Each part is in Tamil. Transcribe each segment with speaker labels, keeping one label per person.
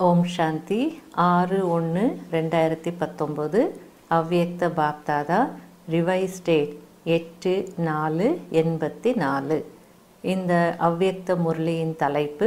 Speaker 1: ஓம் சாந்தி ஆறு ஒன்று ரெண்டாயிரத்தி பத்தொம்போது அவ்யக்த பாப்தாதா ரிவைஸ் டேட் எட்டு நாலு எண்பத்தி நாலு இந்த அவ்யக்த முரளியின் தலைப்பு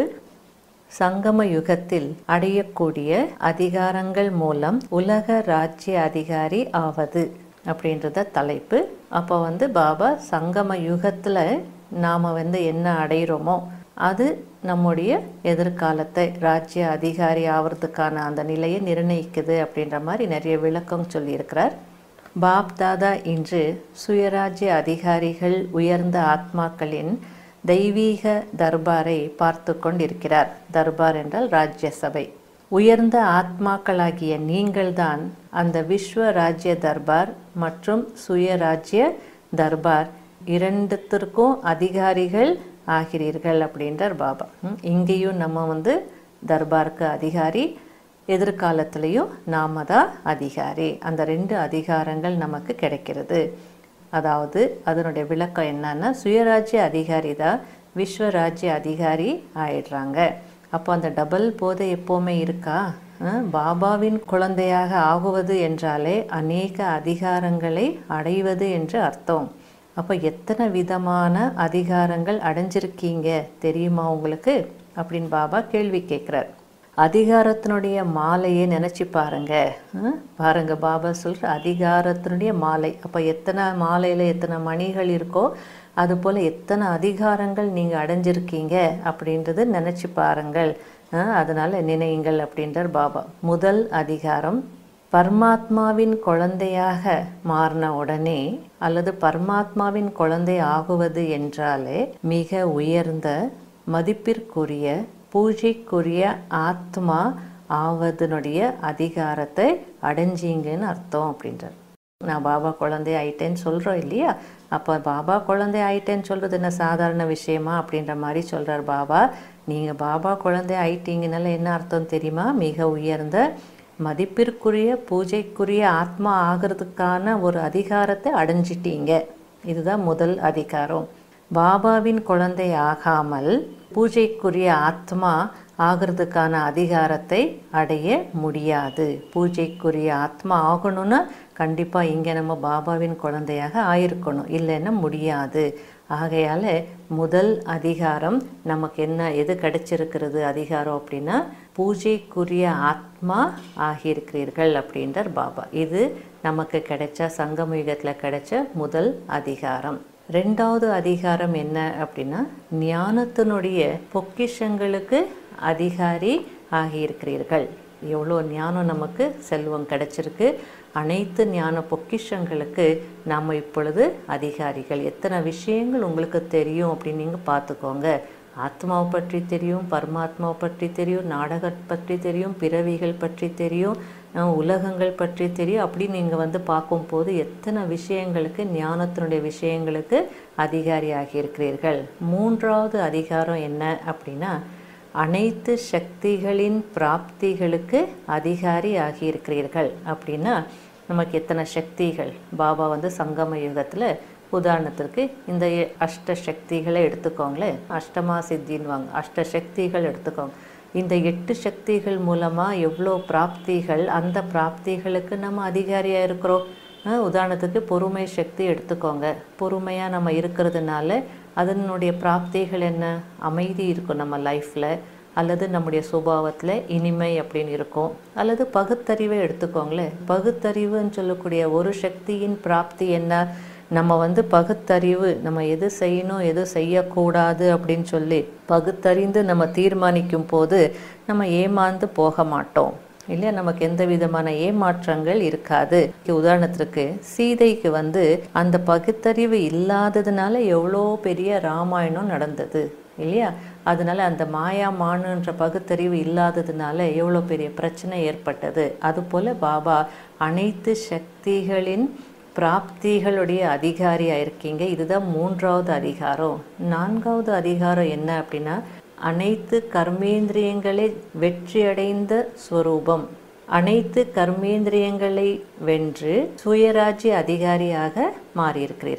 Speaker 1: சங்கம யுகத்தில் அடையக்கூடிய அதிகாரங்கள் மூலம் உலக ராஜ்ய அதிகாரி ஆவது அப்படின்றத தலைப்பு அப்போ வந்து பாபா சங்கம யுகத்தில் நாம் வந்து என்ன அடைகிறோமோ அது நம்முடைய எதிர்காலத்தை ராஜ்ய அதிகாரி ஆகிறதுக்கான அந்த நிலையை நிர்ணயிக்குது அப்படின்ற மாதிரி நிறைய விளக்கம் சொல்லியிருக்கிறார் பாப் தாதா இன்று சுயராஜ்ய அதிகாரிகள் உயர்ந்த ஆத்மாக்களின் தெய்வீக தர்பாரை பார்த்து கொண்டிருக்கிறார் தர்பார் என்றால் ராஜ்யசபை உயர்ந்த ஆத்மாக்களாகிய நீங்கள்தான் அந்த விஸ்வ ராஜ்ய தர்பார் மற்றும் சுயராஜ்ய தர்பார் இரண்டுத்திற்கும் அதிகாரிகள் ஆகிறீர்கள் அப்படின்றார் பாபா ம், இங்கேயும் நம்ம வந்து தர்பாருக்கு அதிகாரி எதிர்காலத்திலையும் நாம தான் அதிகாரி அந்த ரெண்டு அதிகாரங்கள் நமக்கு கிடைக்கிறது அதாவது அதனுடைய விளக்கம் என்னன்னா சுயராஜ்ய அதிகாரி தான் விஸ்வராஜ்ய அதிகாரி ஆயிடுறாங்க அப்போ அந்த டபுள் போதை எப்போவுமே இருக்கா அஹ், பாபாவின் குழந்தையாக ஆகுவது என்றாலே அநேக அதிகாரங்களை அடைவது என்று அர்த்தம் அப்போ எத்தனை விதமான அதிகாரங்கள் அடைஞ்சிருக்கீங்க தெரியுமா உங்களுக்கு அப்படின்னு பாபா கேள்வி கேட்குறார் அதிகாரத்தினுடைய மாலையை நினச்சி பாருங்க ஹம்? பாருங்க பாபா சொல்ற அதிகாரத்தினுடைய மாலை அப்போ எத்தனை மாலையில் எத்தனை மணிகள் இருக்கோ அது போல் எத்தனை அதிகாரங்கள் நீங்கள் அடைஞ்சிருக்கீங்க அப்படின்றது நினச்சி பாருங்கள் ஹம்? அதனால நினையுங்கள் அப்படின்றார் பாபா முதல் அதிகாரம் பரமாத்மாவின் குழந்தையாக மாறின உடனே அல்லது பரமாத்மாவின் குழந்தை ஆகுவது என்றாலே மிக உயர்ந்த மதிப்பிற்குரிய பூஜைக்குரிய ஆத்மா ஆவதனுடைய அதிகாரத்தை அடைஞ்சீங்கன்னு அர்த்தம் அப்படின்றார் நான் பாபா குழந்தை ஆயிட்டேன்னு சொல்கிறோம் இல்லையா அப்போ பாபா குழந்தை ஆயிட்டேன்னு சொல்கிறது என்ன சாதாரண விஷயமா அப்படின்ற மாதிரி சொல்கிறார் பாபா நீங்கள் பாபா குழந்தை ஆயிட்டீங்கனால என்ன அர்த்தம் தெரியுமா மிக உயர்ந்த மதிப்பிற்குரிய பூஜைக்குரிய ஆத்மா ஆகிறதுக்கான ஒரு அதிகாரத்தை அடைஞ்சிட்டீங்க இதுதான் முதல் அதிகாரம் பாபாவின் குழந்தை ஆகாமல் பூஜைக்குரிய ஆத்மா ஆகிறதுக்கான அதிகாரத்தை அடைய முடியாது பூஜைக்குரிய ஆத்மா ஆகணும்னா கண்டிப்பாக இங்கே நம்ம பாபாவின் குழந்தையாக ஆயிருக்கணும் இல்லைன்னா முடியாது ஆகையால் முதல் அதிகாரம் நமக்கு என்ன எது கிடைச்சிருக்கிறது அதிகாரம் அப்படின்னா பூஜைக்குரிய ஆத்மா ஆகியிருக்கிறீர்கள் அப்படின்றார் பாபா இது நமக்கு கிடைச்ச சங்கம யுகத்தில் கிடைச்ச முதல் அதிகாரம் ரெண்டாவது அதிகாரம் என்ன அப்படின்னா ஞானத்தினுடைய பொக்கிஷங்களுக்கு அதிகாரி ஆகியிருக்கிறீர்கள் எவ்வளோ ஞானம் நமக்கு செல்வம் கிடைச்சிருக்கு அனைத்து ஞான பொக்கிஷங்களுக்கு நாம் இப்பொழுது அதிகாரிகள் எத்தனை விஷயங்கள் உங்களுக்கு தெரியும் அப்படின்னு நீங்கள் பார்த்துக்கோங்க ஆத்மாவை பற்றி தெரியும் பரமாத்மாவை பற்றி தெரியும் நாடகம் பற்றி தெரியும் பிறவிகள் பற்றி தெரியும் அஹ் உலகங்கள் பற்றி தெரியும் அப்படி நீங்கள் வந்து பார்க்கும்போது எத்தனை விஷயங்களுக்கு ஞானத்தினுடைய விஷயங்களுக்கு அதிகாரி ஆகியிருக்கிறீர்கள் மூன்றாவது அதிகாரம் என்ன அப்படின்னா அனைத்து சக்திகளின் பிராப்திகளுக்கு அதிகாரி ஆகியிருக்கிறீர்கள் அப்படின்னா நமக்கு எத்தனை சக்திகள் பாபா வந்து சங்கம யுகத்தில் உதாரணத்திற்கு இந்த எ- அஷ்ட சக்திகளை எடுத்துக்கோங்களேன் அஷ்டமா சித்தின்வாங்க அஷ்ட சக்திகள் எடுத்துக்கோங்க இந்த எட்டு சக்திகள் மூலமாக எவ்வளோ பிராப்திகள் அந்த பிராப்திகளுக்கு நம்ம அதிகாரியாக இருக்கிறோம் அஹ் உதாரணத்துக்கு பொறுமை சக்தி எடுத்துக்கோங்க பொறுமையாக நம்ம இருக்கிறதுனால அதனுடைய பிராப்திகள் என்ன அமைதி இருக்கும் நம்ம லைஃப்பில் அல்லது நம்முடைய சுபாவத்தில் இனிமை அப்படின்னு இருக்கும் அல்லது பகுத்தறிவை எடுத்துக்கோங்களேன் பகுத்தறிவுன்னு சொல்லக்கூடிய ஒரு சக்தியின் பிராப்தி என்ன நம்ம வந்து பகுத்தறிவு நம்ம எது செய்யணும் எது செய்யக்கூடாது அப்படின்னு சொல்லி பகுத்தறிந்து நம்ம தீர்மானிக்கும் போது நம்ம ஏமாந்து போக மாட்டோம் இல்லையா நமக்கு எந்த விதமான ஏமாற்றங்கள் இருக்காது உதாரணத்திற்கு சீதைக்கு வந்து அந்த பகுத்தறிவு இல்லாததுனால எவ்வளோ பெரிய ராமாயணம் நடந்தது இல்லையா அதனால அந்த மாயா மானுன்ற பகுத்தறிவு இல்லாததுனால எவ்வளோ பெரிய பிரச்சனை ஏற்பட்டது அதுபோல் பாபா அனைத்து சக்திகளின் பிராப்திகளுடைய அதிகாரியாக இருக்கீங்க இதுதான் மூன்றாவது அதிகாரம் நான்காவது அதிகாரம் என்ன அப்படின்னா அனைத்து கர்மேந்திரியங்களை வெற்றியடைந்த ஸ்வரூபம் அனைத்து கர்மேந்திரியங்களை வென்று சுயராஜ்ய அதிகாரியாக மாறியிருக்கிறீர்கள்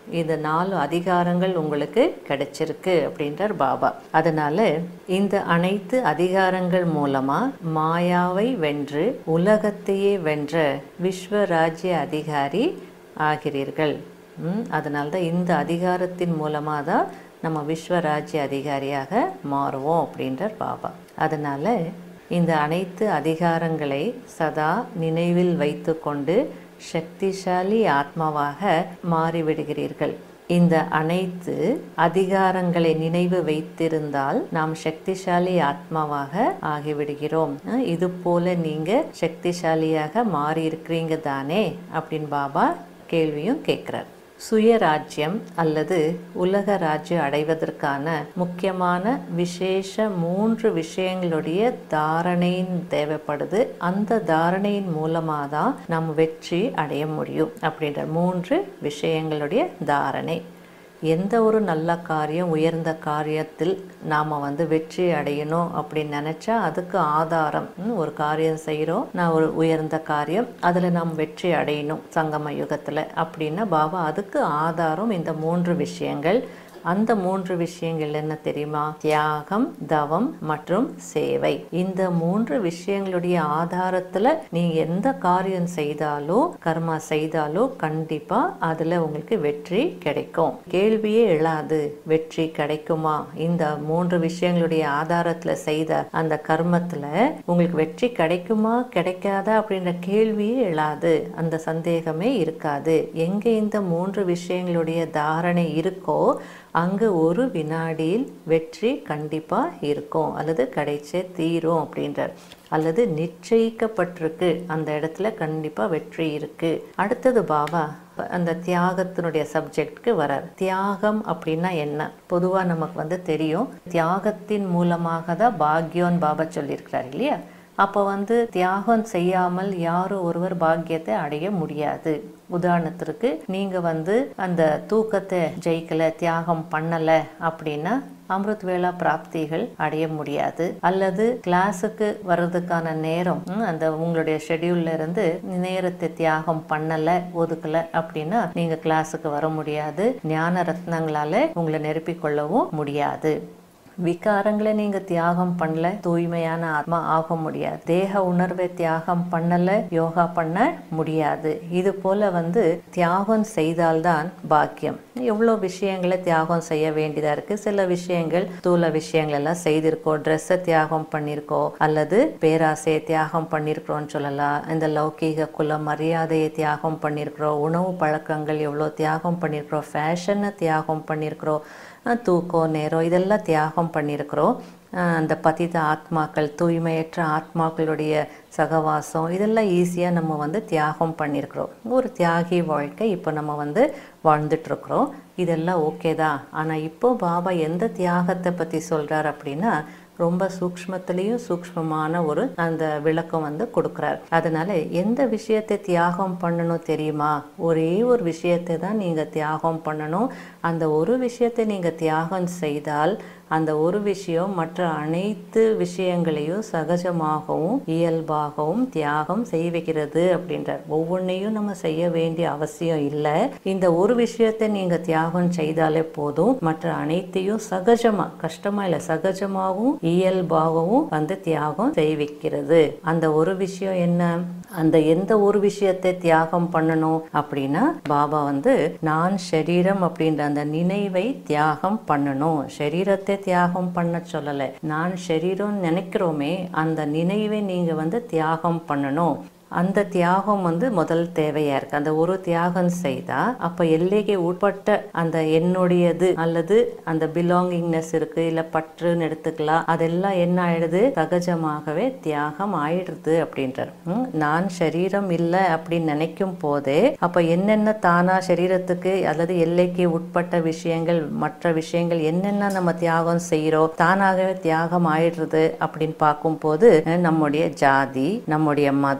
Speaker 1: இந்த நாலு அதிகாரங்கள் உங்களுக்கு கிடைச்சிருக்கு அப்படின்றார் பாபா அதனால இந்த அனைத்து அதிகாரங்கள் மூலமா மாயாவை வென்று உலகத்தையே வென்ற விஸ்வராஜ்ய அதிகாரி ஆகிறீர்கள் ம், அதனால தான் இந்த அதிகாரத்தின் மூலமாக தான் நம்ம விஸ்வராஜ்ய அதிகாரியாக மாறுவோம் அப்படின்றார் பாபா அதனால இந்த அனைத்து அதிகாரங்களை சதா நினைவில் வைத்துக்கொண்டு சக்திசாலி ஆத்மாவாக மாறிவிடுகிறீர்கள் இந்த அனைத்து அதிகாரங்களை நினைவு வைத்திருந்தால் நாம் சக்திசாலி ஆத்மாவாக ஆகிவிடுகிறோம் அஹ் இது போல நீங்க சக்திசாலியாக மாறி இருக்கிறீங்க தானே அப்படின்னு பாபா கேள்வியும் கேட்கிறார் சுயராஜ்யம் அல்லது உலக ராஜ்யம் அடைவதற்கான முக்கியமான விசேஷ மூன்று விஷயங்களுடைய தாரணையின் தேவைப்படுது அந்த தாரணையின் மூலமாக தான் நம்ம வெற்றி அடைய முடியும் அப்படின்ற மூன்று விஷயங்களுடைய தாரணை எந்த ஒரு நல்ல காரியம் உயர்ந்த காரியத்தில் நாம் வந்து வெற்றி அடையணும் அப்படின்னு நினச்சா அதுக்கு ஆதாரம் ம், ஒரு காரியம் செய்கிறோம் நான் ஒரு உயர்ந்த காரியம் அதில் நாம் வெற்றி அடையணும் சங்கம யுகத்தில் அப்படின்னா பாபா அதுக்கு ஆதாரம் இந்த மூன்று விஷயங்கள் அந்த மூன்று விஷயங்கள் என்ன தெரியுமா தியாகம் தவம் மற்றும் சேவை இந்த மூன்று விஷயங்களுடைய ஆதாரத்துல நீங்க எந்த காரியம் செய்தாலோ கர்மா செய்தாலோ கண்டிப்பா அதுல உங்களுக்கு வெற்றி கிடைக்கும் கேள்வியே எழாது வெற்றி கிடைக்குமா இந்த மூன்று விஷயங்களுடைய ஆதாரத்துல செய்த அந்த கர்மத்துல உங்களுக்கு வெற்றி கிடைக்குமா கிடைக்காதா அப்படின்ற கேள்வியே எழாது அந்த சந்தேகமே இருக்காது எங்க இந்த மூன்று விஷயங்களுடைய தாரணை இருக்கோ அங்கே ஒரு வினாடியில் வெற்றி கண்டிப்பாக இருக்கும் அல்லது கிடைச்சே தீரும் அப்படின்றார் அல்லது நிச்சயிக்கப்பட்டிருக்கு அந்த இடத்துல கண்டிப்பாக வெற்றி இருக்கு அடுத்தது பாபா அந்த தியாகத்தினுடைய சப்ஜெக்ட்க்கு வரார் தியாகம் அப்படின்னா என்ன பொதுவாக நமக்கு வந்து தெரியும் தியாகத்தின் மூலமாக தான் பாக்யோன்னு பாபா சொல்லியிருக்கிறார் இல்லையா அப்போ வந்து தியாகம் செய்யாமல் யாரும் ஒருவர் பாக்கியத்தை அடைய முடியாது உதாரணத்திற்கு நீங்க வந்து அந்த தூக்கத்தை ஜெயிக்கல தியாகம் பண்ணல அப்படின்னா அமிர்த் வேளா பிராப்திகள் அடைய முடியாது அல்லது கிளாஸுக்கு வர்றதுக்கான நேரம் ம், அந்த உங்களுடைய ஷெட்யூல்ல இருந்து நேரத்தை தியாகம் பண்ணல ஒதுக்கல அப்படின்னா நீங்க கிளாஸுக்கு வர முடியாது ஞான ரத்னங்களால உங்களை நிரப்பிக் கொள்ளவும் முடியாது விகாரங்களை நீங்க தியாகம் பண்ணல தூய்மையான ஆத்மா ஆக முடியாது தேக உணர்வை தியாகம் பண்ணல யோகா பண்ண முடியாது இது போல வந்து தியாகம் செய்தால்தான் பாக்கியம் எவ்வளோ விஷயங்களை தியாகம் செய்ய வேண்டியதா இருக்கு சில விஷயங்கள் தூள விஷயங்கள் எல்லாம் செய்திருக்கோம் ட்ரெஸ்ஸை தியாகம் பண்ணியிருக்கோம் அல்லது பேராசையை தியாகம் பண்ணியிருக்கிறோம்னு சொல்லலாம் இந்த லௌகீக குல மரியாதையை தியாகம் பண்ணியிருக்கிறோம் உணவு பழக்கங்கள் எவ்வளோ தியாகம் பண்ணியிருக்கிறோம் ஃபேஷனை தியாகம் பண்ணியிருக்கிறோம் அஹ் தூக்கம் நேரம் இதெல்லாம் தியாகம் பண்ணியிருக்கிறோம் அஹ் அந்த பதித ஆத்மாக்கள் தூய்மையற்ற ஆத்மாக்களுடைய சகவாசம் இதெல்லாம் ஈஸியாக நம்ம வந்து தியாகம் பண்ணியிருக்கிறோம் ஒரு தியாகி வாழ்க்கை இப்போ நம்ம வந்து வாழ்ந்துட்டுருக்குறோம் இதெல்லாம் ஓகே தான் ஆனால் இப்போ பாபா எந்த தியாகத்தை பற்றி சொல்கிறார் அப்படின்னா ரொம்ப சூக்ஷ்மத்திலையும் சூக்ஷ்மமான ஒரு அந்த விளக்கம் வந்து கொடுக்குறார் அதனால எந்த விஷயத்தை தியாகம் பண்ணணும் தெரியுமா ஒரே ஒரு விஷயத்தை தான் நீங்கள் தியாகம் பண்ணணும் அந்த ஒரு விஷயத்தை நீங்கள் தியாகம் செய்தால் அந்த ஒரு விஷயம் மற்ற அனைத்து விஷயங்களையும் சகஜமாகவும் இயல்பாகவும் தியாகம் செய்விக்கிறது அப்படின்றார் ஒவ்வொன்றையும் நம்ம செய்ய வேண்டிய அவசியம் இல்லை இந்த ஒரு விஷயத்தை நீங்க தியாகம் செய்தாலே போதும் மற்ற அனைத்தையும் சகஜமா கஷ்டமா இல்லை சகஜமாகவும் இயல்பாகவும் வந்து தியாகம் செய்விக்கிறது அந்த ஒரு விஷயம் என்ன அந்த எந்த ஒரு விஷயத்தை தியாகம் பண்ணணும் அப்படின்னா பாபா வந்து நான் ஷரீரம் அப்படின்ற அந்த நினைவை தியாகம் பண்ணணும் ஷரீரத்தை தியாகம் பண்ண சொல்லலை நான் ஷரீரம் நினைக்கிறோமே அந்த நினைவை நீங்க வந்து தியாகம் பண்ணணும் அந்த தியாகம் வந்து முதல் தேவையா இருக்கு அந்த ஒரு தியாகம் செய்தா அப்ப எல்லைக்கு உட்பட்ட அந்த என்னுடையது அல்லது அந்த பிலாங்கிங்னஸ் இருக்கு இல்ல பற்றுன்னு எடுத்துக்கலாம் அதெல்லாம் என்ன ஆயிடுது சகஜமாகவே தியாகம் ஆயிடுது அப்படின்றார் ம், நான் சரீரம் இல்லை அப்படின்னு நினைக்கும் போதே அப்ப என்னென்ன தானா சரீரத்துக்கு அல்லது எல்லைக்கு உட்பட்ட விஷயங்கள் மற்ற விஷயங்கள் என்னென்ன நம்ம தியாகம் செய்யறோம் தானாகவே தியாகம் ஆயிடுறது அப்படின்னு பார்க்கும்போது அஹ், நம்முடைய ஜாதி நம்முடைய மதம்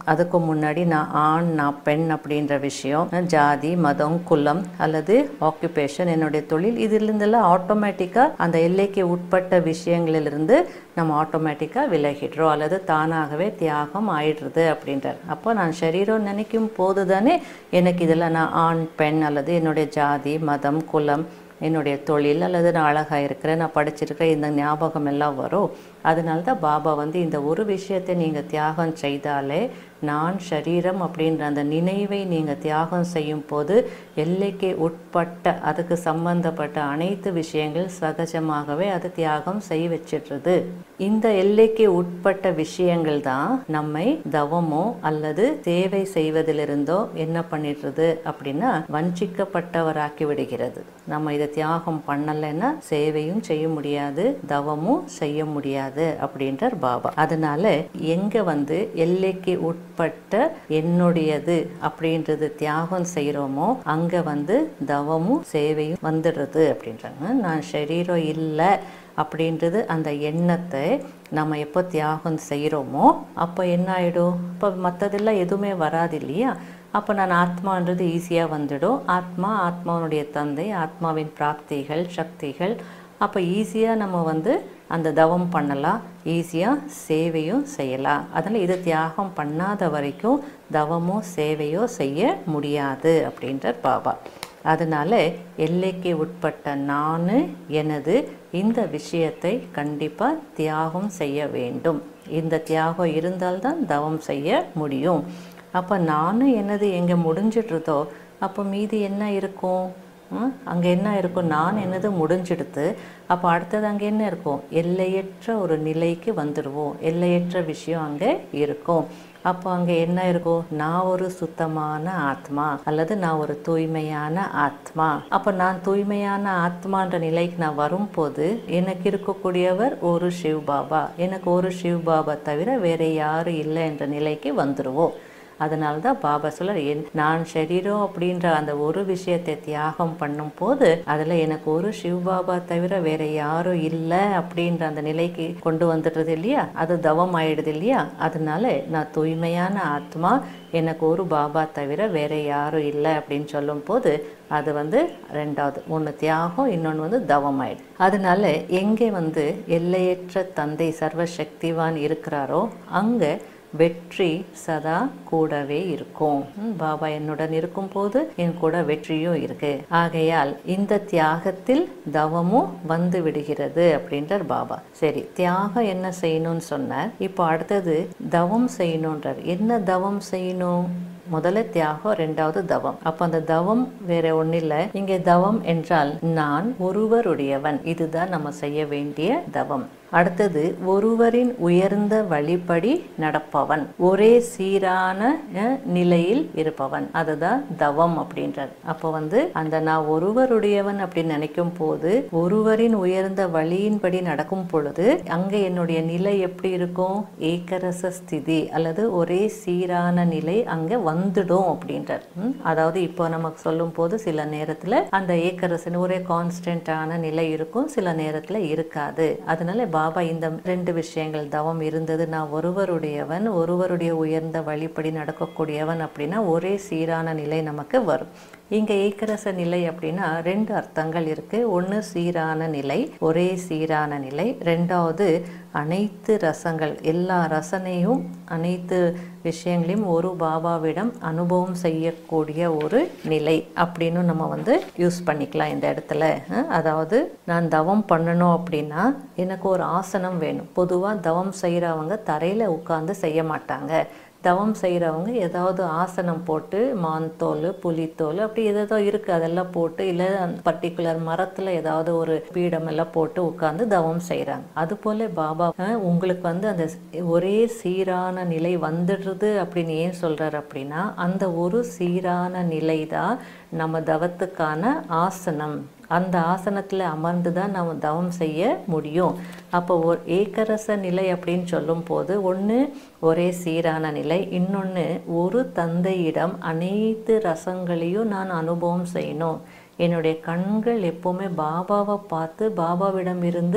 Speaker 1: அதுக்கு முன்னாடி நான் ஆண் நான் பெண் அப்படின்ற விஷயம் ஜாதி மதம் குலம் அல்லது ஆக்குபேஷன் என்னுடைய தொழில் இதிலிருந்தெல்லாம் ஆட்டோமேட்டிக்காக அந்த எல்லைக்கு உட்பட்ட விஷயங்களிலிருந்து நம்ம ஆட்டோமேட்டிக்காக விலகிடுறோம் அல்லது தானாகவே தியாகம் ஆயிடுறது அப்படின்றார் அப்போ நான் சரீரம் நினைக்கும் போது தானே எனக்கு இதில் நான் ஆண் பெண் அல்லது என்னுடைய ஜாதி மதம் குலம் என்னுடைய தொழில் அல்லது நான் அழகாக இருக்கிறேன் நான் படிச்சிருக்கிறேன் இந்த ஞாபகம் எல்லாம் வரும் அதனால தான் பாபா வந்து இந்த ஒரு விஷயத்தை நீங்கள் தியாகம் செய்தாலே நான் சரீரம் அப்படின்ற அந்த நினைவை நீங்கள் தியாகம் செய்யும் போது எல்லைக்கு உட்பட்ட அதுக்கு சம்பந்தப்பட்ட அனைத்து விஷயங்கள் சகஜமாகவே அது தியாகம் செய்ய வச்சிடுறது இந்த எல்லைக்கு உட்பட்ட விஷயங்கள் தான் நம்மை தவமோ அல்லது சேவை செய்வதிலிருந்தோ என்ன பண்ணிடுறது அப்படின்னா வஞ்சிக்கப்பட்டவராக்கி விடுகிறது நம்ம இதை தியாகம் பண்ணலைன்னா சேவையும் செய்ய முடியாது தவமும் செய்ய முடியாது அப்படின்றார் பாபா அதனால எங்க வந்து எல்லைக்கு உட்பட்ட என்னுடையது அப்படின்றது தியாகம் செய்கிறோமோ அங்க வந்து தவமும் சேவையும் வந்துடுறது அப்படின்றாங்க நான் சரீரம் இல்லை அப்படின்றது அந்த எண்ணத்தை நம்ம எப்போ தியாகம் செய்கிறோமோ அப்போ என்ன ஆகிடும் இப்போ மற்றதெல்லாம் எதுவுமே வராது இல்லையா அப்போ நான் ஆத்மான்றது ஈஸியாக வந்துடும் ஆத்மா ஆத்மாவுடைய தந்தை ஆத்மாவின் பிராப்திகள் சக்திகள் அப்போ ஈஸியாக நம்ம வந்து அந்த தவம் பண்ணலாம் ஈஸியாக சேவையும் செய்யலாம் அதனால் இது தியாகம் பண்ணாத வரைக்கும் தவமோ சேவையோ செய்ய முடியாது அப்படின்றார் பாபா அதனால எல்லைக்கு உட்பட்ட நான் எனது இந்த விஷயத்தை கண்டிப்பாக தியாகம் செய்ய வேண்டும் இந்த தியாகம் இருந்தால்தான் தவம் செய்ய முடியும் அப்போ நானும் எனது எங்கே முடிஞ்சிடுறதோ அப்போ மீதி என்ன இருக்கும் அங்கே என்ன இருக்கும் நான் என்னது முடிஞ்சிடுத்து அப்போ அடுத்தது அங்கே என்ன இருக்கும் எல்லையற்ற ஒரு நிலைக்கு வந்துடுவோம் எல்லையற்ற விஷயம் அங்கே இருக்கும் அப்போ அங்கே என்ன இருக்கும் நான் ஒரு சுத்தமான ஆத்மா அல்லது நான் ஒரு தூய்மையான ஆத்மா அப்போ நான் தூய்மையான ஆத்மான்ற நிலைக்கு நான் வரும்போது எனக்கு இருக்கக்கூடியவர் ஒரு சிவ் பாபா எனக்கு ஒரு சிவ் பாபா தவிர வேற யாரும் இல்லை என்ற நிலைக்கு வந்துடுவோம் அதனால தான் பாபா சொல்ல என் நான் சரீரம் அப்படின்ற அந்த ஒரு விஷயத்தை தியாகம் பண்ணும் போது அதில் எனக்கு ஒரு சிவ் பாபா தவிர வேற யாரும் இல்லை அப்படின்ற அந்த நிலைக்கு கொண்டு வந்துடுறது இல்லையா அது தவம் ஆயிடுது இல்லையா அதனால நான் தூய்மையான ஆத்மா எனக்கு ஒரு பாபா தவிர வேற யாரும் இல்லை அப்படின்னு சொல்லும் போது அது வந்து ரெண்டாவது ஒன்று தியாகம் இன்னொன்று வந்து தவம் ஆயிடுது அதனால எங்கே வந்து எல்லையற்ற தந்தை சர்வசக்திவான் இருக்கிறாரோ அங்கே வெற்றி சதா கூடவே இருக்கும் ம், பாபா என்னுடன் இருக்கும் போது என் கூட வெற்றியும் இருக்கு ஆகையால் இந்த தியாகத்தில் தவமும் வந்து விடுகிறது அப்படின்றார் பாபா சரி தியாகம் என்ன செய்யணும்னு சொன்னார் இப்போ அடுத்தது தவம் செய்யணுன்றார் என்ன தவம் செய்யணும் முதல்ல தியாகம் ரெண்டாவது தவம் அப்ப அந்த தவம் வேற ஒன்றும் இல்லை இங்கே தவம் என்றால் நான் ஒருவருடையவன் இதுதான் நம்ம செய்ய வேண்டிய தவம் அடுத்தது ஒருவரின் உயர்ந்த வழிப்படி நடப்பவன் ஒரே சீரான அஹ், நிலையில் இருப்பவன் அதுதான் தவம் அப்படின்றது அப்போ வந்து அந்த நான் ஒருவருடையவன் அப்படின்னு நினைக்கும் போது ஒருவரின் உயர்ந்த வழியின்படி நடக்கும் பொழுது அங்க என்னுடைய நிலை எப்படி இருக்கும் ஏக்கரச ஸ்திதி அல்லது ஒரே சீரான நிலை அங்க வந்துடும் அப்படின்றார் ம், அதாவது இப்போ நமக்கு சொல்லும் போது சில நேரத்துல அந்த ஏக்கரசன் ஒரே கான்ஸ்டன்டான நிலை இருக்கும் சில நேரத்துல இருக்காது அதனால பாபா இந்த ரெண்டு விஷயங்கள் தவம் இருந்தது நான் ஒருவருடையவன் ஒருவருடைய உயர்ந்த வழிப்படி நடக்கக்கூடியவன் அப்படின்னா ஒரே சீரான நிலை நமக்கு வரும் இங்க ஏக்கரச நிலை அப்படின்னா ரெண்டு அர்த்தங்கள் இருக்கு ஒன்று சீரான நிலை ஒரே சீரான நிலை ரெண்டாவது அனைத்து ரசங்கள் எல்லா ரசனையும் அனைத்து விஷயங்களையும் ஒரு பாபாவிடம் அனுபவம் செய்யக்கூடிய ஒரு நிலை அப்படின்னு நம்ம வந்து யூஸ் பண்ணிக்கலாம் இந்த இடத்துல அஹ், அதாவது நான் தவம் பண்ணணும் அப்படின்னா எனக்கு ஒரு ஆசனம் வேணும் பொதுவாக தவம் செய்கிறவங்க தரையில் உட்கார்ந்து செய்ய மாட்டாங்க தவம் செய்கிறவங்க ஏதாவது ஆசனம் போட்டு மான் தோல் புலித்தோல் அப்படி ஏதேதோ இருக்குது அதெல்லாம் போட்டு இல்லை பர்டிகுலர் மரத்தில் ஏதாவது ஒரு பீடம் எல்லாம் போட்டு உட்கார்ந்து தவம் செய்கிறாங்க அதுபோல் பாபா அஹ், உங்களுக்கு வந்து அந்த ஒரே சீரான நிலை வந்துடுறது அப்படின்னு ஏன் சொல்கிறார் அப்படின்னா அந்த ஒரு சீரான நிலை தான் நம்ம தவத்துக்கான ஆசனம் அந்த ஆசனத்தில் அமர்ந்து தான் நம்ம தவம் செய்ய முடியும் அப்போ ஒரு ஏக்கரச நிலை அப்படின்னு சொல்லும் போது ஒன்று ஒரே சீரான நிலை இன்னொன்று ஒரு தந்தையிடம் அனைத்து ரசங்களையும் நான் அனுபவம் செய்யணும் என்னுடைய கண்கள் எப்போவுமே பாபாவை பார்த்து பாபாவிடம் இருந்து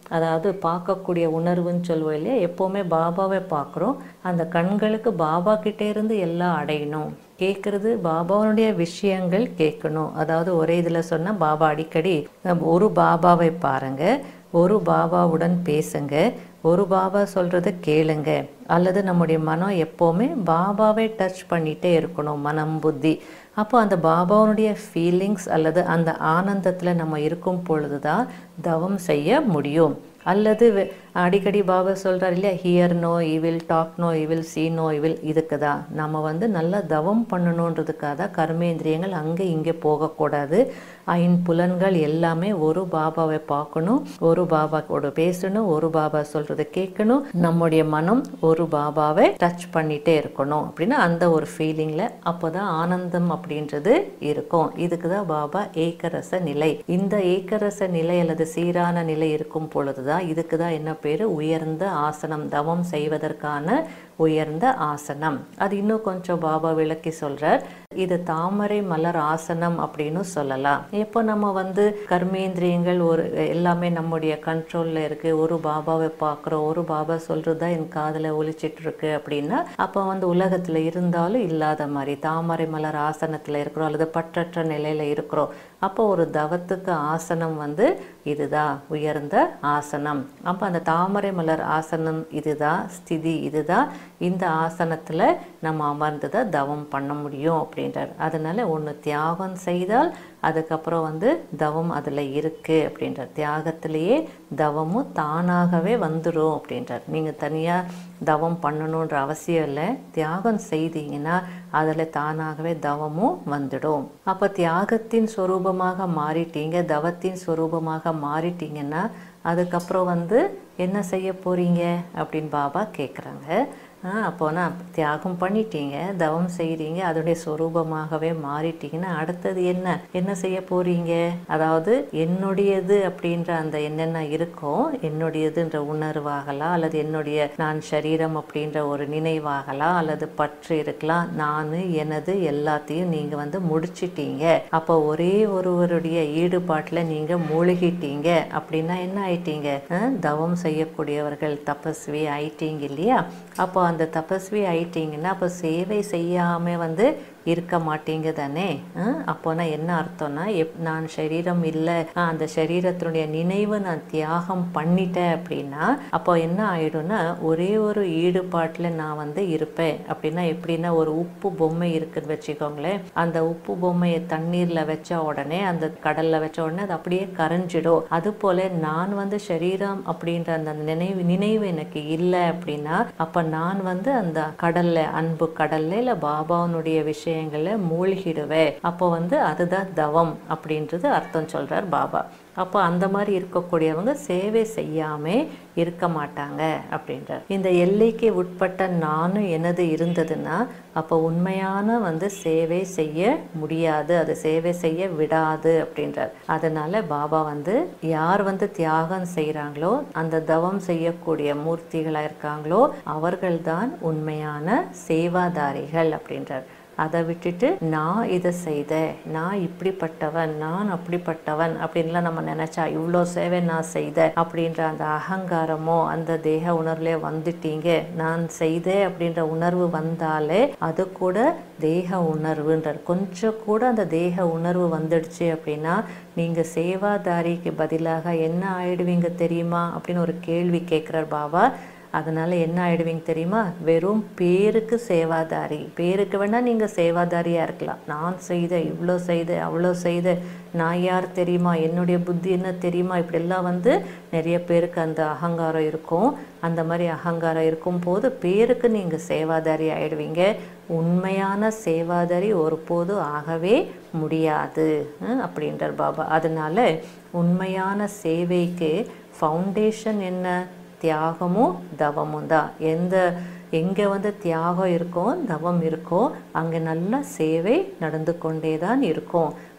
Speaker 1: அதாவது பார்க்கக்கூடிய உணர்வுன்னு சொல்லுவோம் இல்லையா எப்போவுமே பாபாவை பார்க்குறோம் அந்த கண்களுக்கு பாபா கிட்டே இருந்து எல்லாம் அடையணும் கேட்குறது பாபாவுடைய விஷயங்கள் கேட்கணும் அதாவது ஒரே இதில் சொன்னால் பாபா அடிக்கடி ஒரு பாபாவை பாருங்க ஒரு பாபாவுடன் பேசுங்க ஒரு பாபா சொல்கிறத கேளுங்க அல்லது நம்முடைய மனம் எப்போவுமே பாபாவை டச் பண்ணிகிட்டே இருக்கணும் மனம் புத்தி அப்போ அந்த பாபாவுடைய ஃபீலிங்ஸ் அல்லது அந்த ஆனந்தத்தில் நம்ம இருக்கும் பொழுது தான் தவம் செய்ய முடியும் அல்லது அடிக்கடி பாபா சொல்கிறார் இல்லையா hear no evil talk no evil see no evil இதுக்கு தான் நம்ம வந்து நல்லா தவம் பண்ணணுன்றதுக்காக தான் கர்மேந்திரியங்கள் அங்கே இங்கே போகக்கூடாது ஐம்புலன்கள் எல்லாமே ஒரு பாபாவை பார்க்கணும் ஒரு பாபா கூட பேசணும் ஒரு பாபா சொல்கிறத கேட்கணும் நம்முடைய மனம் ஒரு பாபாவை டச் பண்ணிகிட்டே இருக்கணும் அப்படின்னா அந்த ஒரு ஃபீலிங்கில் அப்போ தான் ஆனந்தம் அப்படின்றது இருக்கும் இதுக்கு தான் பாபா ஏக்கரச நிலை இந்த ஏக்கரச நிலை அல்லது சீரான நிலை இருக்கும் பொழுது தான் இதுக்கு தான் என்ன பேர் உயர்ந்த ஆசனம் தவம் செய்வதற்கான உயர்ந்த ஆசனம் அது இன்னும் கொஞ்சம் பாபா விளக்கி சொல்றார் இது தாமரை மலர் ஆசனம் அப்படின்னு சொல்லலாம் இப்போ நம்ம வந்து கர்மேந்திரியங்கள் ஒரு எல்லாமே நம்முடைய கண்ட்ரோல்ல இருக்கு ஒரு பாபாவை பார்க்குறோம் ஒரு பாபா சொல்றது தான் என் காதில் ஒலிச்சிட்டு இருக்கு அப்படின்னா அப்போ வந்து உலகத்துல இருந்தாலும் இல்லாத மாதிரி தாமரை மலர் ஆசனத்துல இருக்கிறோம் அல்லது பற்றற்ற நிலையில இருக்கிறோம் அப்போ ஒரு தவத்துக்கு ஆசனம் வந்து இதுதான் உயர்ந்த ஆசனம் அப்போ அந்த தாமரை மலர் ஆசனம் இதுதான் ஸ்திதி இதுதான் இந்த ஆசனத்தில் நம்ம அமர்ந்ததை தவம் பண்ண முடியும் அப்படின்றார் அதனால ஒன்று தியாகம் செய்தால் அதுக்கப்புறம் வந்து தவம் அதில் இருக்குது அப்படின்றார் தியாகத்திலேயே தவமும் தானாகவே வந்துடும் அப்படின்றார் நீங்கள் தனியாக தவம் பண்ணணுன்ற அவசியம் இல்லை தியாகம் செய்தீங்கன்னா அதில் தானாகவே தவமும் வந்துடும் அப்போ தியாகத்தின் சொரூபமாக மாறிட்டீங்க தவத்தின் சொரூபமாக மாறிட்டீங்கன்னா அதுக்கப்புறம் வந்து என்ன செய்ய போகிறீங்க அப்படின்னு பாபா கேட்குறாங்க அப்போனா தியாகம் பண்ணிட்டீங்க தவம் செய்கிறீங்க அதோடைய சொரூபமாகவே மாறிட்டீங்கன்னா அடுத்தது என்ன என்ன செய்ய போறீங்க அதாவது என்னுடையது அப்படின்ற அந்த என்னென்ன இருக்கோ என்னுடையதுன்ற உணர்வாகலாம் அல்லது என்னுடைய நான் சரீரம் அப்படின்ற ஒரு நினைவாகலாம் அல்லது பற்று இருக்கலாம் நான் எனது எல்லாத்தையும் நீங்க வந்து முடிச்சிட்டீங்க அப்போ ஒரே ஒருவருடைய ஈடுபாட்டில் நீங்க மூழ்கிட்டீங்க அப்படின்னா என்ன ஆயிட்டீங்க தவம் செய்யக்கூடியவர்கள் தபஸ்வி ஆயிட்டீங்க இல்லையா அப்போ அந்த தபஸ்வி ஆயிட்டீங்கன்னா அப்போ சேவை செய்யாம வந்து இருக்க மாட்டீங்க தானே அப்போனா என்ன அர்த்தம்னா எப் நான் சரீரம் இல்லை அந்த சரீரத்தினுடைய நினைவு நான் தியாகம் பண்ணிட்டேன் அப்படின்னா அப்போ என்ன ஆயிடும்னா ஒரே ஒரு ஈடுபாட்டில் நான் வந்து இருப்பேன் அப்படின்னா எப்படின்னா ஒரு உப்பு பொம்மை இருக்குன்னு வச்சுக்கோங்களேன் அந்த உப்பு பொம்மையை தண்ணீரில் வச்ச உடனே அந்த கடலில் வச்ச உடனே அது அப்படியே கரைஞ்சிடும் அது போல நான் வந்து சரீரம் அப்படின்ற அந்த நினைவு நினைவு எனக்கு இல்லை அப்படின்னா அப்போ நான் வந்து அந்த கடல்ல அன்பு கடல்ல இல்லை பாபாவனுடைய விஷயம் விஷயங்களை மூழ்கிடுவேன் அப்போ வந்து அதுதான் தவம் அப்படின்றது அர்த்தம் சொல்றார் பாபா அப்போ அந்த மாதிரி இருக்கக்கூடியவங்க சேவை செய்யாம இருக்க மாட்டாங்க அப்படின்றார் இந்த எல்லைக்கு உட்பட்ட நானும் எனது இருந்ததுன்னா அப்போ உண்மையான வந்து சேவை செய்ய முடியாது அது சேவை செய்ய விடாது அப்படின்றார் அதனால பாபா வந்து யார் வந்து தியாகம் செய்கிறாங்களோ அந்த தவம் செய்யக்கூடிய மூர்த்திகளாக இருக்காங்களோ அவர்கள்தான் உண்மையான சேவாதாரிகள் அப்படின்றார் அதை விட்டுட்டு நான் இதை செய்தேன் நான் இப்படிப்பட்டவன் நான் அப்படிப்பட்டவன் அப்படின்லாம் நம்ம நினைச்சா இவ்வளோ சேவை நான் செய்தேன் அப்படின்ற அந்த அகங்காரமோ அந்த தேக உணர்வுலே வந்துட்டீங்க நான் செய்தேன் அப்படின்ற உணர்வு வந்தாலே அது கூட தேக உணர்வுன்றார் கொஞ்சம் கூட அந்த தேக உணர்வு வந்துடுச்சு அப்படின்னா நீங்கள் சேவாதாரிக்கு பதிலாக என்ன ஆயிடுவீங்க தெரியுமா அப்படின்னு ஒரு கேள்வி கேட்குறார் பாபா அதனால என்ன ஆயிடுவீங்க தெரியுமா வெறும் பேருக்கு சேவாதாரி பேருக்கு வேணா நீங்க சேவாதாரியா இருக்கலாம் நான் செய்த இவ்வளோ செய்த அவ்வளோ செய்த நான் யார் தெரியுமா என்னுடைய புத்தி என்ன தெரியுமா இப்படியெல்லாம் வந்து நிறைய பேருக்கு அந்த அகங்காரம் இருக்கும் அந்த மாதிரி அகங்காரம் இருக்கும் போது பேருக்கு நீங்க சேவாதாரி ஆயிடுவீங்க உண்மையான சேவாதாரி ஒருபோதும் ஆகவே முடியாது அப்படின்றார் பாபா அதனால உண்மையான சேவைக்கு ஃபவுண்டேஷன் என்ன தியாகமும் தவமும் தான் எந்த எங்கே வந்து தியாகம் இருக்கோ தவம் இருக்கோ அங்கே நல்ல சேவை நடந்து கொண்டே தான் இருக்கும்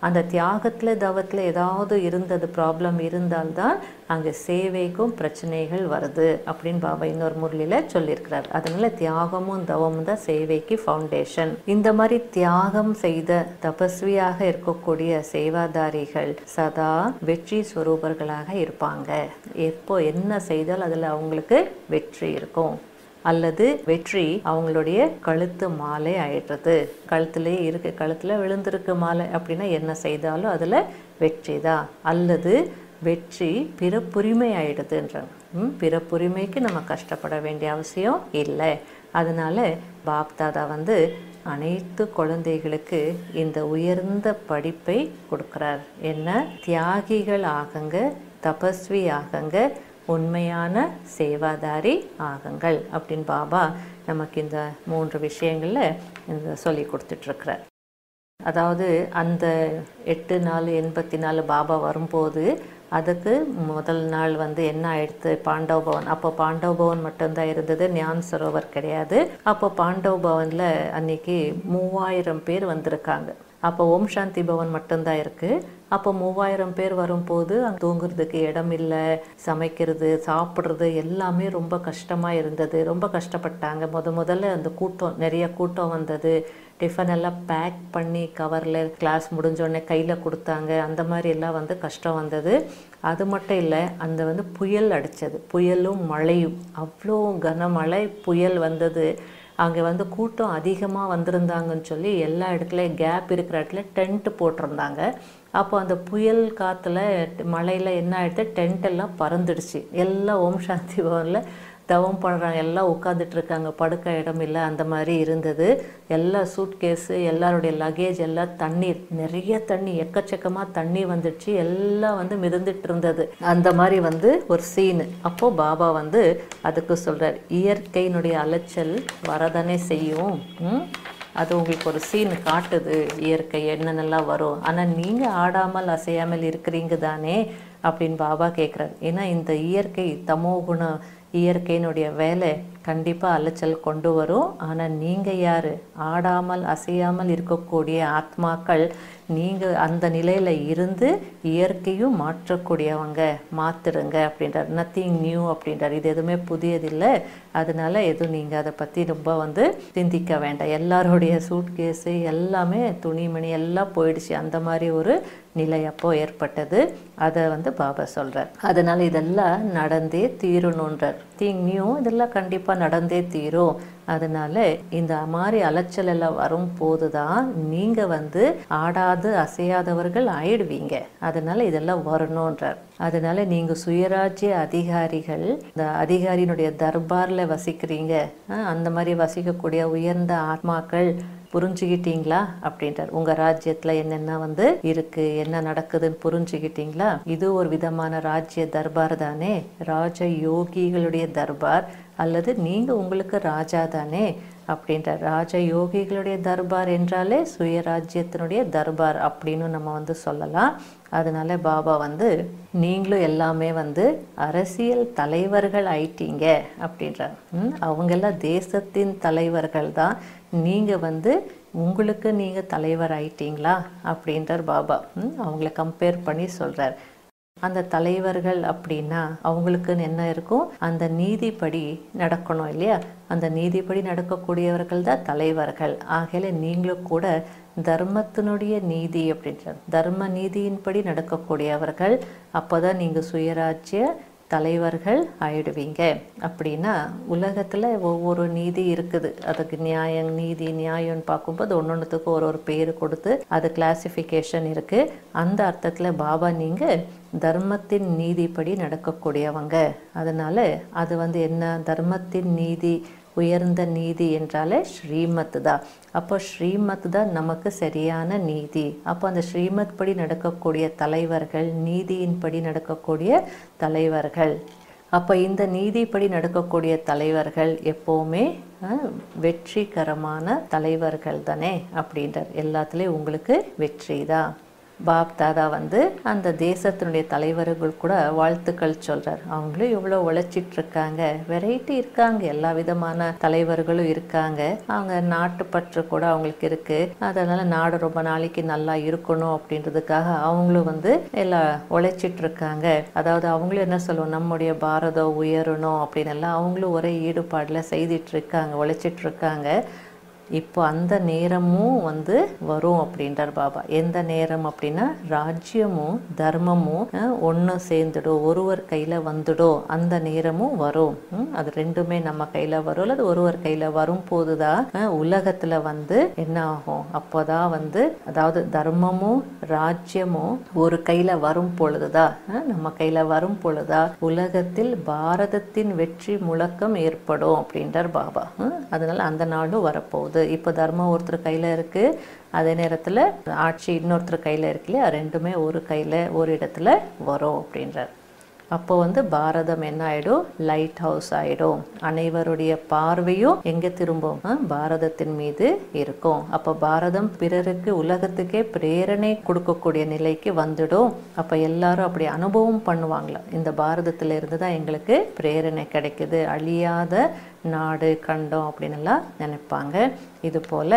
Speaker 1: அந்த தியாகத்தில் தவத்தில் ஏதாவது இருந்தது ப்ராப்ளம் இருந்தால்தான் அங்கே சேவைக்கும் பிரச்சனைகள் வருது அப்படின்னு பாபா இன்னொரு முரளியில் சொல்லியிருக்கிறார் அதனால தியாகமும் தவமும் தான் சேவைக்கு ஃபவுண்டேஷன் இந்த மாதிரி தியாகம் செய்த தபஸ்வியாக இருக்கக்கூடிய சேவாதாரிகள் சதா வெற்றி ஸ்வரூபர்களாக இருப்பாங்க எப்போ என்ன செய்தால் அதில் அவங்களுக்கு வெற்றி இருக்கும் அல்லது வெற்றி அவங்களுடைய கழுத்து மாலை ஆயிடுறது கழுத்துலேயே இருக்கு கழுத்தில் விழுந்திருக்கு மாலை அப்படின்னா என்ன செய்தாலும் அதில் வெற்றி தான் அல்லது வெற்றி பிறப்புரிமை ஆயிடுதுன்றாங்க ம், பிறப்புரிமைக்கு நம்ம கஷ்டப்பட வேண்டிய அவசியம் இல்லை அதனால பாப்தாதா வந்து அனைத்து குழந்தைகளுக்கு இந்த உயர்ந்த படிப்பை கொடுக்கிறார் என்ன தியாகிகள் ஆகுங்க தபஸ்வி ஆகுங்க உண்மையான சேவாதாரி ஆகுங்கள் அப்படின்னு பாபா நமக்கு இந்த மூன்று விஷயங்களில் இந்த சொல்லி கொடுத்துட்ருக்கிறார் அதாவது அந்த எட்டு நாலு எண்பத்தி நாலு பாபா வரும்போது அதுக்கு முதல் நாள் வந்து என்ன ஆயிடுத்து பாண்டவ பவன் அப்போ பாண்டவ பவன் மட்டும்தான் இருந்தது ஞான் சரோவர் கிடையாது அப்போ பாண்டவ பவனில் அன்னைக்கு மூவாயிரம் பேர் வந்திருக்காங்க அப்போ ஓம் சாந்தி பவன் மட்டும்தான் இருக்குது அப்போ மூவாயிரம் பேர் வரும்போது அங்கே தூங்குறதுக்கு இடம் இல்லை சமைக்கிறது சாப்பிட்றது எல்லாமே ரொம்ப கஷ்டமாக இருந்தது ரொம்ப கஷ்டப்பட்டாங்க முத முதல்ல அந்த கூட்டம் நிறைய கூட்டம் வந்தது டிஃபன் எல்லாம் பேக் பண்ணி கவரில் கிளாஸ் முடிஞ்சோடனே கையில் கொடுத்தாங்க அந்த மாதிரி எல்லாம் வந்து கஷ்டம் வந்தது அது மட்டும் இல்லை அந்த வந்து புயல் அடித்தது புயலும் மழையும் அவ்வளோ கனமழை புயல் வந்தது அங்கே வந்து கூட்டம் அதிகமாக வந்திருந்தாங்கன்னு சொல்லி எல்லா இடத்துலையும் கேப் இருக்கிற இடத்துல டென்ட் போட்டிருந்தாங்க அப்போ அந்த புயல் காற்றுல மழையில் என்ன ஆயிடுது டென்ட் எல்லாம் பறந்துடுச்சு எல்லாம் ஓம் சாந்தி பவனில் தவம் பண்ணுறாங்க எல்லாம் உட்காந்துட்டு இருக்காங்க படுக்க இடம் இல்லை அந்த மாதிரி இருந்தது எல்லா சூட்கேஸு எல்லாருடைய லக்கேஜ் எல்லாம் தண்ணீர் நிறைய தண்ணி எக்கச்சக்கமாக தண்ணி வந்துடுச்சு எல்லாம் வந்து மிதந்துட்டு இருந்தது அந்த மாதிரி வந்து ஒரு சீனு அப்போது பாபா வந்து அதுக்கு சொல்கிறார் இயற்கையினுடைய அலைச்சல் வரதானே செய்யும் ம்? அது உங்களுக்கு ஒரு சீன் காட்டுது இயற்கை என்னென்னலாம் வரும் ஆனால் நீங்கள் ஆடாமல் அசையாமல் இருக்கிறீங்க தானே அப்படின்னு பாபா கேட்குறாரு ஏன்னா இந்த இயற்கை தமோ குண இயற்கையினுடைய வேலை கண்டிப்பாக அலைச்சல் கொண்டு வரும் ஆனால் நீங்கள் யார் ஆடாமல் அசையாமல் இருக்கக்கூடிய ஆத்மாக்கள் நீங்கள் அந்த நிலையில் இருந்து இயற்கையும் மாற்றக்கூடியவங்க மாற்றுடுங்க அப்படின்றார் நத்திங் நியூ அப்படின்றார் இது எதுவுமே புதியதில்லை அதனால எதுவும் நீங்கள் அதை பற்றி ரொம்ப வந்து சிந்திக்க வேண்டாம் எல்லாருடைய சூட்கேஸு எல்லாமே துணிமணி எல்லாம் போயிடுச்சு அந்த மாதிரி ஒரு நிலை அப்போ ஏற்பட்டது அதை வந்து பாபா சொல்கிறார் அதனால இதெல்லாம் நடந்தே தீரணுன்றார் திங் நியூ இதெல்லாம் கண்டிப்பாக நடந்தே தீரும் அதனால இந்த மாதிரி அலைச்சல் எல்லாம் வரும்போது தான் நீங்கள் வந்து ஆடாது அசையாதவர்கள் ஆயிடுவீங்க அதனால இதெல்லாம் வரணுன்றார் அதனால நீங்கள் சுயராஜ்ய அதிகாரிகள் இந்த அதிகாரியினுடைய தர்பாரில் வசிக்கிறீங்க அஹ், அந்த மாதிரி வசிக்கக்கூடிய உயர்ந்த ஆத்மாக்கள் புரிஞ்சுக்கிட்டீங்களா அப்படின்றார் உங்க ராஜ்யத்துல என்னென்ன வந்து இருக்கு என்ன நடக்குதுன்னு புரிஞ்சுக்கிட்டீங்களா இது ஒரு விதமான ராஜ்ய தர்பார் தானே ராஜ யோகிகளுடைய தர்பார் அல்லது நீங்க உங்களுக்கு ராஜா தானே அப்படின்றார் ராஜ யோகிகளுடைய தர்பார் என்றாலே சுயராஜ்யத்தினுடைய தர்பார் அப்படின்னு நம்ம வந்து சொல்லலாம் அதனால பாபா வந்து நீங்களும் எல்லாமே வந்து அரசியல் தலைவர்கள் ஆயிட்டீங்க அப்படின்றார் ம், அவங்கெல்லாம் தேசத்தின் தலைவர்கள் தான் நீங்கள் வந்து உங்களுக்கு நீங்கள் தலைவர் ஆயிட்டீங்களா அப்படின்றார் பாபா ம், அவங்கள கம்பேர் பண்ணி சொல்கிறார் அந்த தலைவர்கள் அப்படின்னா அவங்களுக்குன்னு என்ன இருக்கும் அந்த நீதிப்படி நடக்கணும் இல்லையா அந்த நீதிப்படி நடக்கக்கூடியவர்கள் தான் தலைவர்கள் ஆகையில நீங்களும் கூட தர்மத்தினுடைய நீதி அப்படின்றார் தர்ம நீதியின்படி நடக்கக்கூடியவர்கள் அப்போதான் நீங்கள் சுயராஜ்ய தலைவர்கள் ஆயிடுவீங்க அப்படின்னா உலகத்தில் ஒவ்வொரு நீதி இருக்குது அதுக்கு நியாயம் நீதி நியாயம்னு பார்க்கும்போது ஒன்னொன்றுத்துக்கு ஒரு ஒரு பேர் கொடுத்து அது கிளாசிஃபிகேஷன் இருக்குது அந்த அர்த்தத்தில் பாபா நீங்கள் தர்மத்தின் நீதிப்படி நடக்கக்கூடியவங்க அதனால அது வந்து என்ன தர்மத்தின் நீதி உயர்ந்த நீதி என்றாலே ஸ்ரீமத் தான் அப்போ ஸ்ரீமத் தான் நமக்கு சரியான நீதி அப்போ அந்த ஸ்ரீமத் படி நடக்கக்கூடிய தலைவர்கள் நீதியின்படி நடக்கக்கூடிய தலைவர்கள் அப்போ இந்த நீதிப்படி நடக்கக்கூடிய தலைவர்கள் எப்போவுமே அஹ், வெற்றிகரமான தலைவர்கள் தானே அப்படின்றார் எல்லாத்துலேயும் உங்களுக்கு வெற்றி தான் பாப் தாதா வந்து அந்த தேசத்தினுடைய தலைவர்கள் கூட வாழ்த்துக்கள் சொல்றார் அவங்களும் எவ்வளோ உழைச்சிட்டு இருக்காங்க வெரைட்டி இருக்காங்க எல்லா விதமான தலைவர்களும் இருக்காங்க அவங்க நாட்டுப்பற்று கூட அவங்களுக்கு இருக்கு அதனால நாடு ரொம்ப நாளைக்கு நல்லா இருக்கணும் அப்படின்றதுக்காக அவங்களும் வந்து எல்லாம் உழைச்சிட்டு இருக்காங்க அதாவது அவங்களும் என்ன சொல்லுவோம் நம்முடைய பாரதம் உயரணும் அப்படின்னு எல்லாம் அவங்களும் ஒரே ஈடுபாடில் செய்துட்டு இருக்காங்க உழைச்சிட்டு இருக்காங்க இப்போ அந்த நேரமும் வந்து வரும் அப்படின்றார் பாபா எந்த நேரம் அப்படின்னா ராஜ்யமும் தர்மமும் ஒன்று சேர்ந்துடும் ஒருவர் கையில் வந்துடும் அந்த நேரமும் வரும் ம், அது ரெண்டுமே நம்ம கையில் வரும் அல்லது ஒருவர் கையில் வரும் போது தான் உலகத்தில் வந்து என்ன ஆகும் அப்போதான் வந்து அதாவது தர்மமும் ராஜ்யமும் ஒரு கையில் வரும் பொழுதுதான் அஹ், நம்ம கையில் வரும் பொழுதா உலகத்தில் பாரதத்தின் வெற்றி முழக்கம் ஏற்படும் அப்படின்றார் பாபா ம், அதனால அந்த நாளும் வரப்போகுது இப்போ தர்மம் ஒருத்தர் கையில் இருக்கு அதே நேரத்தில் ஆட்சி இன்னொருத்தர் கையில் இருக்கு இல்லையா ரெண்டுமே ஒரு கையில் ஒரு இடத்துல வரும் அப்படின்றார் அப்போ வந்து பாரதம் என்ன ஆயிடும் லைட் ஹவுஸ் ஆயிடும் அனைவருடைய பார்வையும் எங்க திரும்பும் ஆ, பாரதத்தின் மீது இருக்கும் அப்போ பாரதம் பிறருக்கு உலகத்துக்கே பிரேரணை கொடுக்கக்கூடிய நிலைக்கு வந்துடும் அப்போ எல்லாரும் அப்படி அனுபவம் பண்ணுவாங்களா இந்த பாரதத்துல இருந்து தான் எங்களுக்கு பிரேரணை கிடைக்குது அழியாத நாடு கண்டம் அப்படின்னு எல்லாம் நினைப்பாங்க இது போல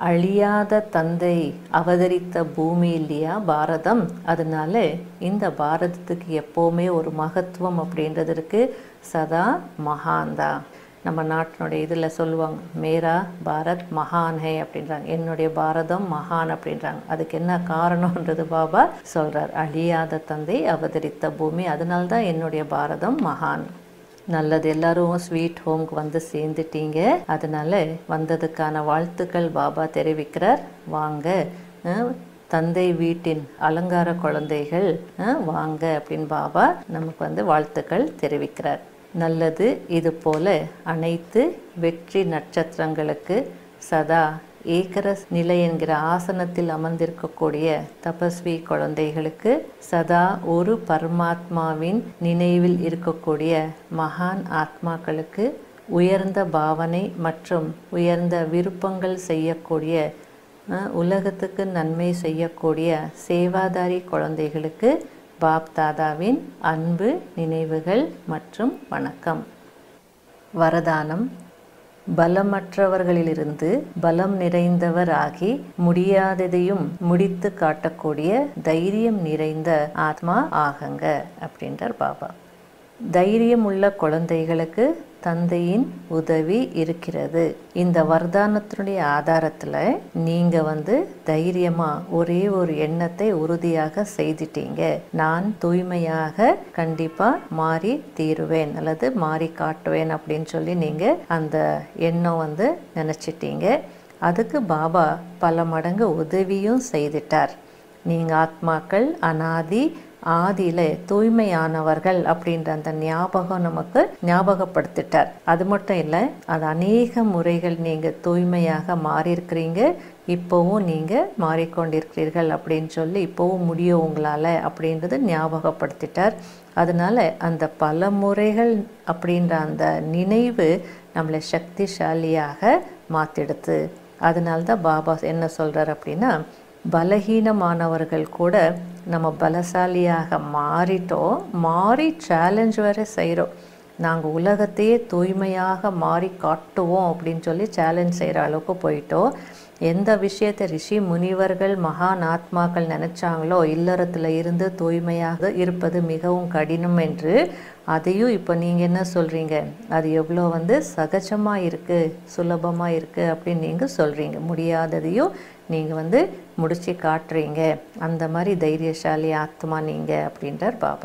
Speaker 1: அழியாத தந்தை அவதரித்த பூமி இல்லையா பாரதம் அதனால இந்த பாரதத்துக்கு எப்போவுமே ஒரு மகத்துவம் அப்படின்றது இருக்கு சதா மகாந்தா நம்ம நாட்டினுடைய இதில் சொல்லுவாங்க மேரா பாரத் மகான் ஹே அப்படின்றாங்க என்னுடைய பாரதம் மகான் அப்படின்றாங்க அதுக்கு என்ன காரணம்ன்றது பாபா சொல்றார் அழியாத தந்தை அவதரித்த பூமி அதனால தான் என்னுடைய பாரதம் மகான் நல்லது எல்லாரும் ஸ்வீட் ஹோம்க்கு வந்து சேர்ந்துட்டீங்க அதனால வந்ததுக்கான வாழ்த்துக்கள் பாபா தெரிவிக்கிறார் வாங்க அஹ், தந்தை வீட்டின் அலங்கார குழந்தைகள் அஹ், வாங்க அப்படின்னு பாபா நமக்கு வந்து வாழ்த்துக்கள் தெரிவிக்கிறார் நல்லது இது போல அனைத்து வெற்றி நட்சத்திரங்களுக்கு சதா ஏக்கரஸ் நிலை என்கிற ஆசனத்தில் அமர்ந்திருக்கக்கூடிய தபஸ்வி குழந்தைகளுக்கு சதா ஒரு பரமாத்மாவின் நினைவில் இருக்கக்கூடிய மகான் ஆத்மாக்களுக்கு உயர்ந்த பாவனை மற்றும் உயர்ந்த விருப்பங்கள் செய்யக்கூடிய அஹ், உலகத்துக்கு நன்மை செய்யக்கூடிய சேவாதாரி குழந்தைகளுக்கு பாப் தாதாவின் அன்பு நினைவுகள் மற்றும் வணக்கம் வரதானம் பலமற்றவர்களிலிருந்து பலம் நிறைந்தவர் ஆகி முடியாததையும் முடித்து காட்டக்கூடிய தைரியம் நிறைந்த ஆத்மா ஆகுங்க அப்படின்றார் பாபா தைரியம் உள்ள குழந்தைகளுக்கு தந்தையின் உதவி இருக்கிறது இந்த வரதானத்தினுடைய ஆதாரத்தில் நீங்கள் வந்து தைரியமாக ஒரே ஒரு எண்ணத்தை உறுதியாக செய்துட்டீங்க நான் தூய்மையாக கண்டிப்பாக மாறி தீருவேன் அல்லது மாறி காட்டுவேன் அப்படின்னு சொல்லி நீங்கள் அந்த எண்ணம் வந்து நினச்சிட்டீங்க அதுக்கு பாபா பல மடங்கு உதவியும் செய்துட்டார் நீங்கள் ஆத்மாக்கள் அனாதி ஆதியில தூய்மையானவர்கள் அப்படின்ற அந்த ஞாபகம் நமக்கு ஞாபகப்படுத்திட்டார் அது மட்டும் இல்லை அது அநேக முறைகள் நீங்கள் தூய்மையாக மாறியிருக்கிறீங்க இப்போவும் நீங்கள் மாறிக்கொண்டிருக்கிறீர்கள் அப்படின்னு சொல்லி இப்போவும் முடியும் உங்களால் அப்படின்றது ஞாபகப்படுத்திட்டார் அதனால அந்த பல முறைகள் அப்படின்ற அந்த நினைவு நம்மளை சக்திசாலியாக மாற்றிடுது அதனால தான் பாபா என்ன சொல்கிறார் அப்படின்னா பலகீனமானவர்கள் கூட நம்ம பலசாலியாக மாறிட்டோம் மாறி சேலஞ்ச் வேற செய்கிறோம் நாங்கள் உலகத்தையே தூய்மையாக மாறி காட்டுவோம் அப்படின்னு சொல்லி சேலஞ்ச் செய்கிற அளவுக்கு போயிட்டோம் எந்த விஷயத்தை ரிஷி முனிவர்கள் மகான் ஆத்மாக்கள் நினைச்சாங்களோ இல்லறத்தில் இருந்து தூய்மையாக இருப்பது மிகவும் கடினம் என்று அதையும் இப்போ நீங்கள் என்ன சொல்கிறீங்க அது எவ்வளோ வந்து சகஜமாக இருக்குது சுலபமாக இருக்குது அப்படின்னு நீங்கள் சொல்கிறீங்க முடியாததையும் நீங்கள் வந்து முடிச்சு காட்டுறீங்க அந்த மாதிரி தைரியசாலி ஆத்மா நீங்கள் அப்படின்றார் பாபா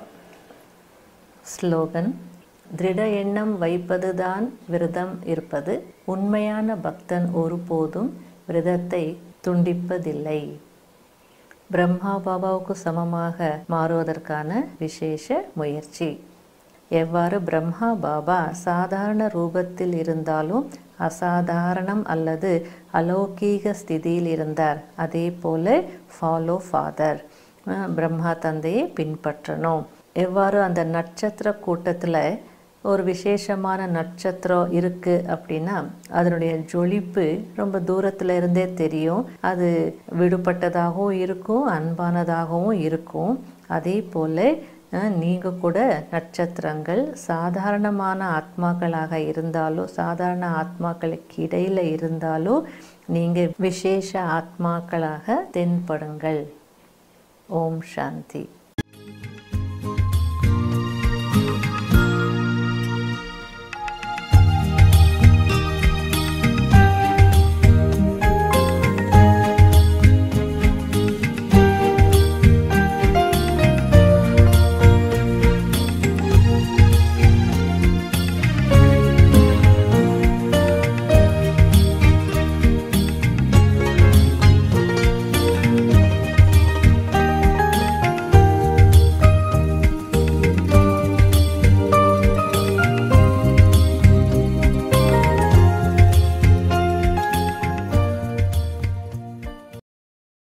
Speaker 1: ஸ்லோகன் திருட எண்ணம் வைப்பதுதான் விரதம் இருப்பது உண்மையான பக்தன் ஒருபோதும் விரதத்தை துண்டிப்பதில்லை பிரம்மா பாபாவுக்கு சமமாக மாறுவதற்கான விசேஷ முயற்சி எவ்வாறு பிரம்மா பாபா சாதாரண ரூபத்தில் இருந்தாலும் அசாதாரணம் அல்லது அலௌகீக ஸ்திதியில் இருந்தார் அதே போல ஃபாலோ ஃபாதர் பிரம்மா தந்தையை பின்பற்றணும் எவ்வாறு அந்த நட்சத்திர கூட்டத்தில் ஒரு விசேஷமான நட்சத்திரம் இருக்குது அப்படின்னா அதனுடைய ஜொலிப்பு ரொம்ப தூரத்தில் இருந்தே தெரியும் அது விடுபட்டதாகவும் இருக்கும் அன்பானதாகவும் இருக்கும் அதே போல் நீங்கள் கூட நட்சத்திரங்கள் சாதாரணமான ஆத்மாக்களாக இருந்தாலோ சாதாரண ஆத்மாக்களுக்கு இடையில் இருந்தாலோ நீங்கள் விசேஷ ஆத்மாக்களாக தென்படுங்கள் ஓம் சாந்தி